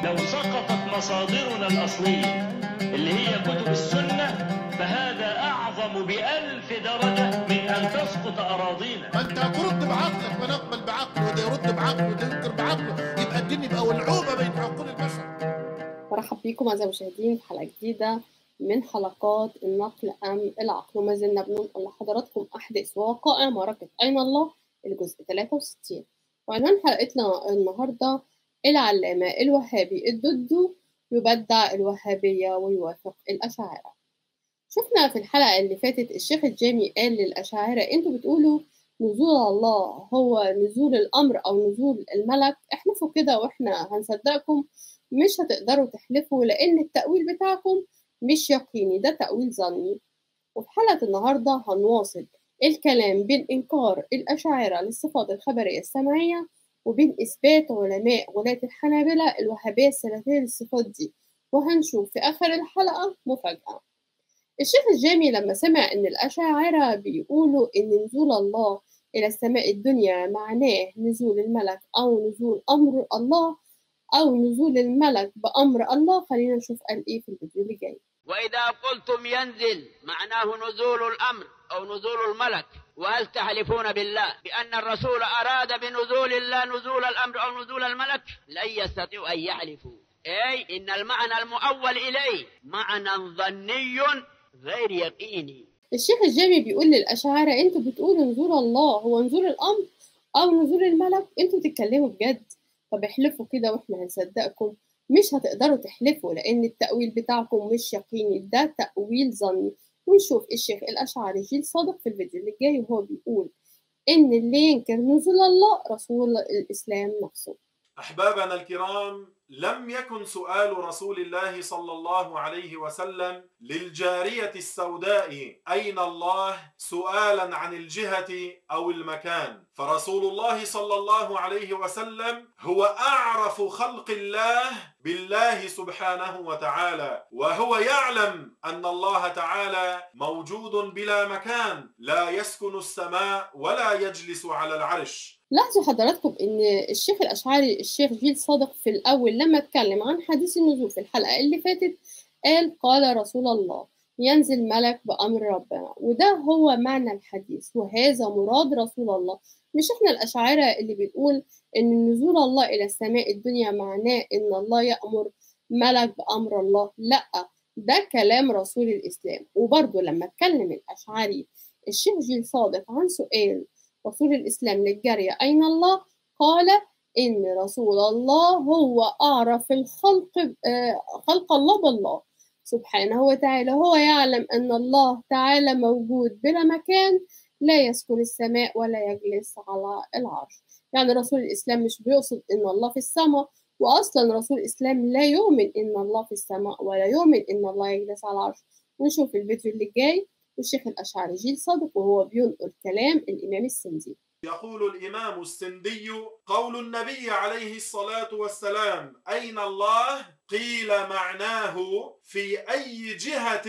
لو سقطت مصادرنا الأصلية اللي هي كتب السنة فهذا أعظم بألف درجة من أن تسقط أراضينا ما انت هترد بعقلك ما نقبل بعقله وده يرد بعقله وده ينكر بعقله يبقى الدين يبقى ولعوبه بين عقول البشر مرحب بكم أعزائي المشاهدين في حلقة جديدة من حلقات النقل أم العقل وما زلنا بننقل لحضراتكم أحداث ووقائع معركة أين الله الجزء 63 وعنوان حلقتنا النهاردة العلامة الوهابي الددو يبدع الوهابية ويوافق الأشاعرة شفنا في الحلقة اللي فاتت الشيخ الجامي قال للأشاعرة انتوا بتقولوا نزول الله هو نزول الأمر أو نزول الملك احلفوا كده واحنا هنصدقكم مش هتقدروا تحلفوا لأن التأويل بتاعكم مش يقيني ده تأويل ظني وفي حلقة النهاردة هنواصل الكلام بين إنكار الأشاعرة للصفات الخبرية السمعية وبين إثبات علماء غلاة الحنابلة الوهابية السلفية للصفات دي وهنشوف في آخر الحلقة مفاجأة الشيخ الجامي لما سمع إن الأشاعرة بيقولوا إن نزول الله إلى السماء الدنيا معناه نزول الملك أو نزول أمر الله أو نزول الملك بأمر الله خلينا نشوف قال إيه في الفيديو اللي جاي وإذا قلتم ينزل معناه نزول الأمر أو نزول الملك وهل تحلفون بالله بأن الرسول أراد بنزول الله نزول الأمر أو نزول الملك لن يستطيعوا أن يحلفوا أي إن المعنى المؤول إليه معنى ظني غير يقيني الشيخ الجامي بيقول للأشاعرة انتوا بتقولوا نزول الله هو نزول الأمر أو نزول الملك انتوا بتتكلموا بجد طب احلفوا كده واحنا هنصدقكم مش هتقدروا تحلفوا لأن التأويل بتاعكم مش يقيني ده تأويل ظني ونشوف الشيخ الأشعري جيل صادق في الفيديو اللي جاي وهو بيقول إن اللي ينكر نزول الله رسول الإسلام نفسه أحبابنا الكرام لم يكن سؤال رسول الله صلى الله عليه وسلم للجارية السوداء أين الله سؤالا عن الجهة أو المكان فرسول الله صلى الله عليه وسلم هو أعرف خلق الله بالله سبحانه وتعالى وهو يعلم أن الله تعالى موجود بلا مكان لا يسكن السماء ولا يجلس على العرش لاحظوا حضراتكم ان الشيخ الاشعري الشيخ جيل صادق في الاول لما اتكلم عن حديث النزول في الحلقه اللي فاتت قال قال رسول الله ينزل ملك بامر ربنا وده هو معنى الحديث وهذا مراد رسول الله مش احنا الاشاعره اللي بنقول ان نزول الله الى السماء الدنيا معناه ان الله يامر ملك بامر الله لا ده كلام رسول الاسلام وبرضه لما اتكلم الاشعري الشيخ جيل صادق عن سؤال رسول الإسلام للجارية أين الله؟ قال إن رسول الله هو أعرف الخلق خلق الله بالله سبحانه وتعالى هو يعلم أن الله تعالى موجود بلا مكان لا يسكن السماء ولا يجلس على العرش يعني رسول الإسلام مش بيقصد إن الله في السماء وأصلا رسول الإسلام لا يؤمن إن الله في السماء ولا يؤمن إن الله يجلس على العرش ونشوف الفيديو اللي جاي والشيخ الأشعري جيل صادق وهو بينقل كلام الإمام السندي يقول الإمام السندي قول النبي عليه الصلاة والسلام أين الله قيل معناه في أي جهة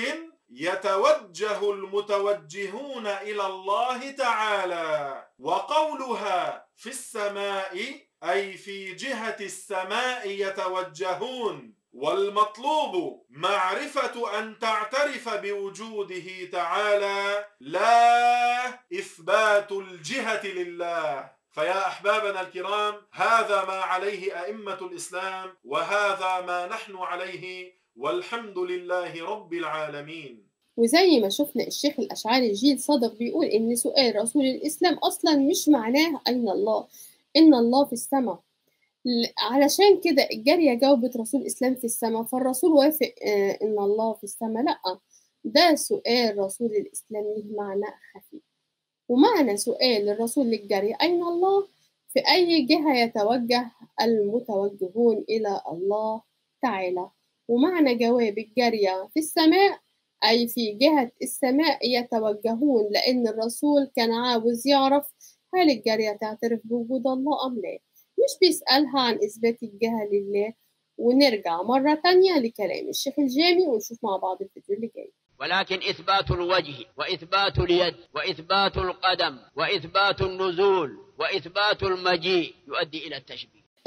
يتوجه المتوجهون إلى الله تعالى وقولها في السماء أي في جهة السماء يتوجهون والمطلوب معرفة أن تعترف بوجوده تعالى لا إثبات الجهة لله فيا أحبابنا الكرام هذا ما عليه أئمة الإسلام وهذا ما نحن عليه والحمد لله رب العالمين وزي ما شفنا الشيخ الأشعري جيل صادق بيقول إن سؤال رسول الإسلام أصلا مش معناه أين الله إن الله في السماء علشان كده الجارية جاوبت رسول الإسلام في السماء فالرسول وافق إن الله في السماء لأ ده سؤال رسول الإسلام له معنى خفي ومعنى سؤال الرسول للجارية أين الله في أي جهة يتوجه المتوجهون إلى الله تعالى ومعنى جواب الجارية في السماء أي في جهة السماء يتوجهون لأن الرسول كان عاوز يعرف هل الجارية تعترف بوجود الله أم لا مش بيسألها عن إثبات الجهة لله ونرجع مرة تانية لكلام الشيخ الجامي ونشوف مع بعض الفيديو اللي جاي ولكن إثبات الوجه وإثبات اليد وإثبات القدم وإثبات النزول وإثبات المجيء يؤدي إلى التشبيه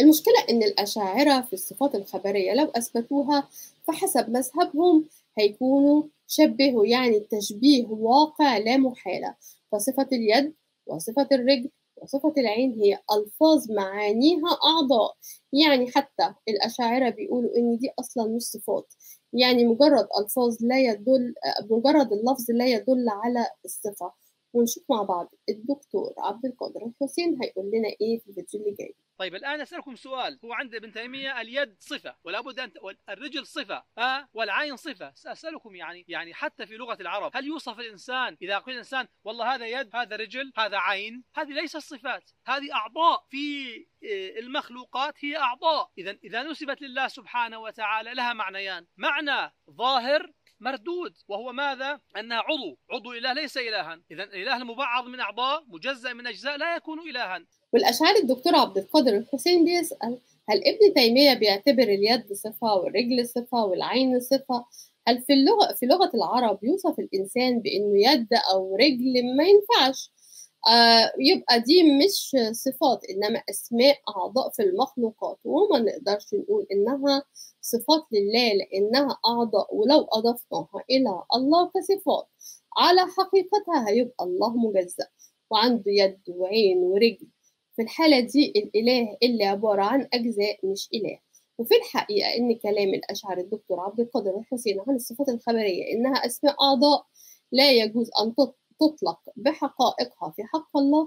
المشكلة إن الأشاعرة في الصفات الخبرية لو أثبتوها فحسب مذهبهم هيكونوا شبهوا يعني التشبيه واقع لا محالة فصفة اليد وصفة الرجل وصفة العين هي ألفاظ معانيها أعضاء يعني حتى الأشاعرة بيقولوا إن دي أصلا مش صفات يعني مجرد ألفاظ لا يدل مجرد اللفظ لا يدل على الصفة ونشوف مع بعض الدكتور عبد القادر الحسين هيقول لنا إيه في الفيديو اللي جاي طيب الان اسالكم سؤال هو عند ابن تيميه اليد صفه ولا بد ان الرجل صفه ها والعين صفه ساسالكم يعني يعني حتى في لغه العرب هل يوصف الانسان اذا قيل الانسان والله هذا يد هذا رجل هذا عين هذه ليست صفات هذه اعضاء في المخلوقات هي اعضاء اذا اذا نسبت لله سبحانه وتعالى لها معنيان معنى ظاهر مردود وهو ماذا؟ أنها عضو عضو إله ليس إلها إذا الإله المبعض من أعضاء مجزأ من أجزاء لا يكون إلها والأشعار الدكتور عبد القادر الحسين بيسأل هل ابن تيمية بيعتبر اليد صفة والرجل صفة والعين صفة؟ هل في اللغة في لغة العرب يوصف الإنسان بإنه يد أو رجل ما ينفعش آه يبقى دي مش صفات إنما أسماء أعضاء في المخلوقات وما نقدرش نقول إنها صفات لله لأنها أعضاء ولو أضفناها إلى الله كصفات على حقيقتها هيبقى الله مجزأ وعنده يد وعين ورجل في الحالة دي الإله اللي عبارة عن أجزاء مش إله وفي الحقيقة إن كلام الأشعر الدكتور عبد القادر الحسين عن الصفات الخبرية إنها أسماء أعضاء لا يجوز أن تطلق بحقائقها في حق الله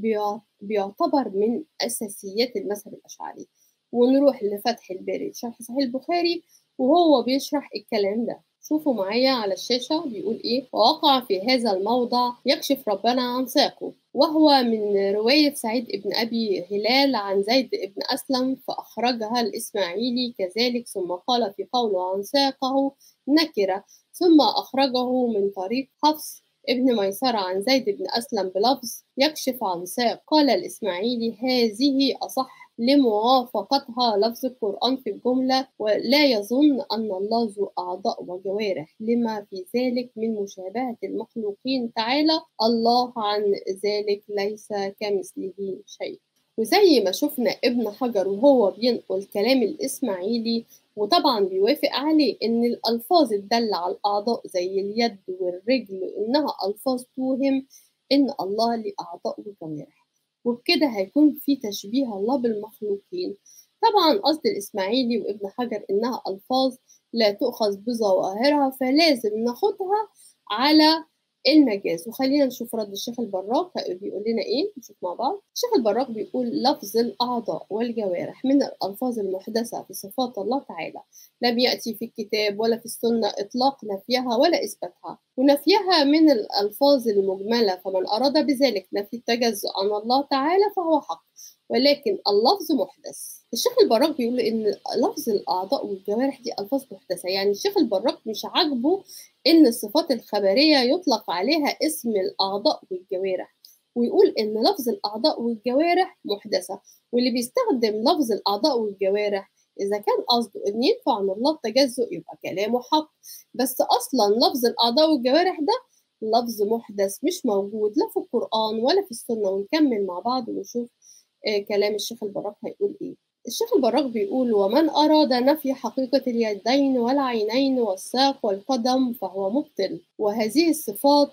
بيعتبر من أساسيات المذهب الأشعري ونروح لفتح الباري شرح صحيح البخاري وهو بيشرح الكلام ده شوفوا معايا على الشاشة بيقول إيه ووقع في هذا الموضع يكشف ربنا عن ساقه وهو من رواية سعيد ابن أبي هلال عن زيد ابن أسلم فأخرجها الإسماعيلي كذلك ثم قال في قوله عن ساقه نكرة ثم أخرجه من طريق حفص ابن ميسرة عن زيد بن أسلم بلفظ يكشف عن ساق قال الإسماعيلي هذه أصح لموافقتها لفظ القرآن في الجملة ولا يظن أن الله ذو أعضاء وجوارح لما في ذلك من مشابهة المخلوقين تعالى الله عن ذلك ليس كمثله شيء وزي ما شفنا ابن حجر وهو بينقل كلام الإسماعيلي وطبعا بيوافق عليه إن الألفاظ الدالة على الأعضاء زي اليد والرجل إنها ألفاظ توهم إن الله له أعضاء وجوارح وبكده هيكون في تشبيه الله بالمخلوقين طبعا قصد الإسماعيلي وابن حجر إنها ألفاظ لا تؤخذ بظواهرها فلازم ناخدها على المجاز وخلينا نشوف رد الشيخ البراق بيقول لنا ايه نشوف مع بعض الشيخ البراق بيقول لفظ الاعضاء والجوارح من الالفاظ المحدثه في صفات الله تعالى لم ياتي في الكتاب ولا في السنه اطلاق نفيها ولا اثباتها ونفيها من الالفاظ المجمله فمن اراد بذلك نفي التجزؤ عن الله تعالى فهو حق ولكن اللفظ محدث الشيخ البراق بيقول ان لفظ الاعضاء والجوارح دي الفاظ محدثه يعني الشيخ البراق مش عاجبه ان الصفات الخبريه يطلق عليها اسم الاعضاء والجوارح ويقول ان لفظ الاعضاء والجوارح محدثه واللي بيستخدم لفظ الاعضاء والجوارح اذا كان قصده ان ينفع عن الله التجزؤ يبقى كلامه حق بس اصلا لفظ الاعضاء والجوارح ده لفظ محدث مش موجود لا في القران ولا في السنه ونكمل مع بعض ونشوف آه كلام الشيخ البراق هيقول ايه الشيخ البراق بيقول ومن أراد نفي حقيقة اليدين والعينين والساق والقدم فهو مبطل وهذه الصفات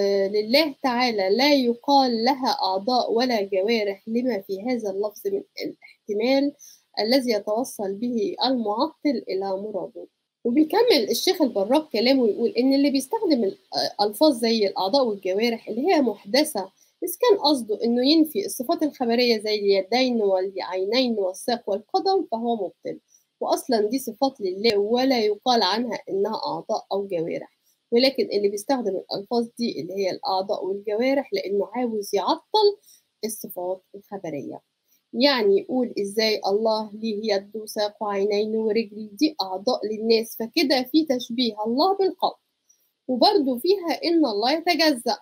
لله تعالى لا يقال لها أعضاء ولا جوارح لما في هذا اللفظ من الاحتمال الذي يتوصل به المعطل إلى مراده وبيكمل الشيخ البراق كلامه ويقول إن اللي بيستخدم الألفاظ زي الأعضاء والجوارح اللي هي محدثة بس كان قصده إنه ينفي الصفات الخبرية زي اليدين والعينين والساق والقدم فهو مبطل وأصلا دي صفات لله ولا يقال عنها إنها أعضاء أو جوارح ولكن اللي بيستخدم الألفاظ دي اللي هي الأعضاء والجوارح لأنه عاوز يعطل الصفات الخبرية يعني يقول إزاي الله ليه يد وساق وعينين ورجل دي أعضاء للناس فكده في تشبيه الله بالقلب وبرضه فيها إن الله يتجزأ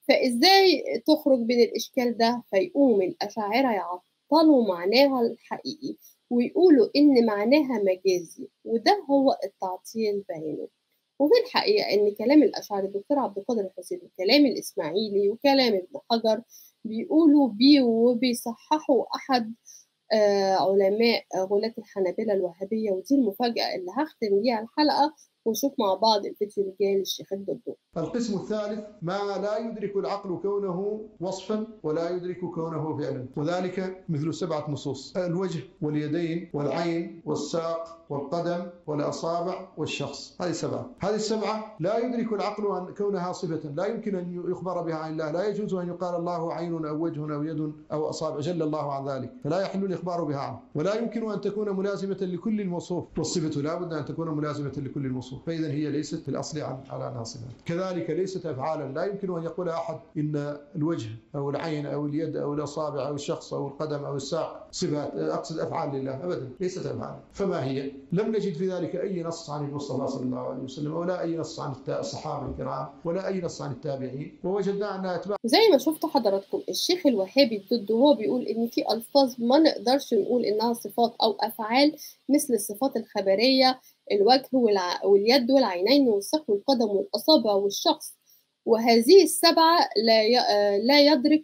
فازاي تخرج من الاشكال ده فيقوم الاشاعره يعطلوا معناها الحقيقي ويقولوا ان معناها مجازي وده هو التعطيل بعينه وفي الحقيقه ان كلام الاشاعره الدكتور عبد القادر الحسين وكلام الاسماعيلي وكلام ابن حجر بيقولوا بيه وبيصححوا احد آه، علماء غلاة الحنابلة الوهابية ودي المفاجأة اللي هختم بيها الحلقة ونشوف مع بعض الفيديو اللي جاي للشيخ الدكتور القسم الثالث ما لا يدرك العقل كونه وصفا ولا يدرك كونه فعلا وذلك مثل سبعة نصوص الوجه واليدين والعين والساق والقدم والأصابع والشخص هذه سبعة هذه السبعة لا يدرك العقل أن كونها صفة لا يمكن أن يخبر بها عن الله لا يجوز أن يقال الله عين أو وجه أو يد أو أصابع جل الله عن ذلك فلا يحل الإخبار بها عنه ولا يمكن أن تكون ملازمة لكل الموصوف والصفة لا بد أن تكون ملازمة لكل الموصوف فإذا هي ليست في الأصل عن على أنها صفة كذلك ليست أفعالا لا يمكن أن يقول أحد إن الوجه أو العين أو اليد أو الأصابع أو الشخص أو القدم أو الساق صفات أقصد أفعال لله أبدا ليست أفعال فما هي لم نجد في ذلك أي نص عن المصطفى صلى الله عليه وسلم ولا أي نص عن الصحابة الكرام ولا أي نص عن التابعين ووجدنا أنها أتباع زي ما شفتوا حضراتكم الشيخ الوهابي ضده هو بيقول ان في الفاظ ما نقدرش نقول انها صفات او افعال مثل الصفات الخبريه الوجه والع... واليد والعينين والساق والقدم والاصابع والشخص وهذه السبعه لا ي... لا يدرك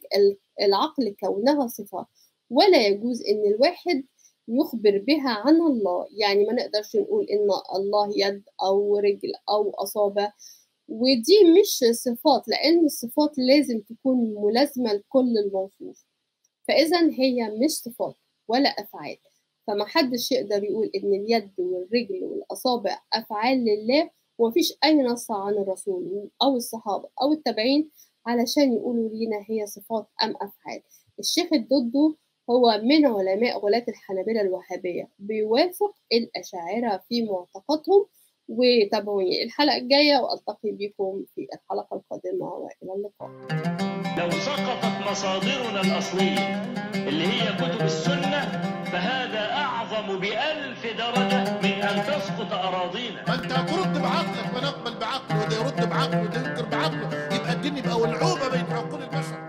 العقل كونها صفات ولا يجوز ان الواحد يخبر بها عن الله يعني ما نقدرش نقول ان الله يد او رجل او اصابع ودي مش صفات لأن الصفات لازم تكون ملازمة لكل الموصوف فإذا هي مش صفات ولا أفعال فما حدش يقدر يقول إن اليد والرجل والأصابع أفعال لله ومفيش أي نص عن الرسول أو الصحابة أو التابعين علشان يقولوا لينا هي صفات أم أفعال الشيخ الدودو هو من علماء غلاة الحنابلة الوهابية بيوافق الأشاعرة في معتقدهم وتابعوني الحلقة الجاية وألتقي بكم في الحلقة القادمة وإلى اللقاء لو سقطت مصادرنا الأصلية اللي هي كتب السنة فهذا أعظم بألف درجة من أن تسقط أراضينا ما انت هترد بعقلك ونقبل بعقله وده يرد بعقله وده ينكر بعقله يبقى الدين يبقى ولعوبه بين عقول البشر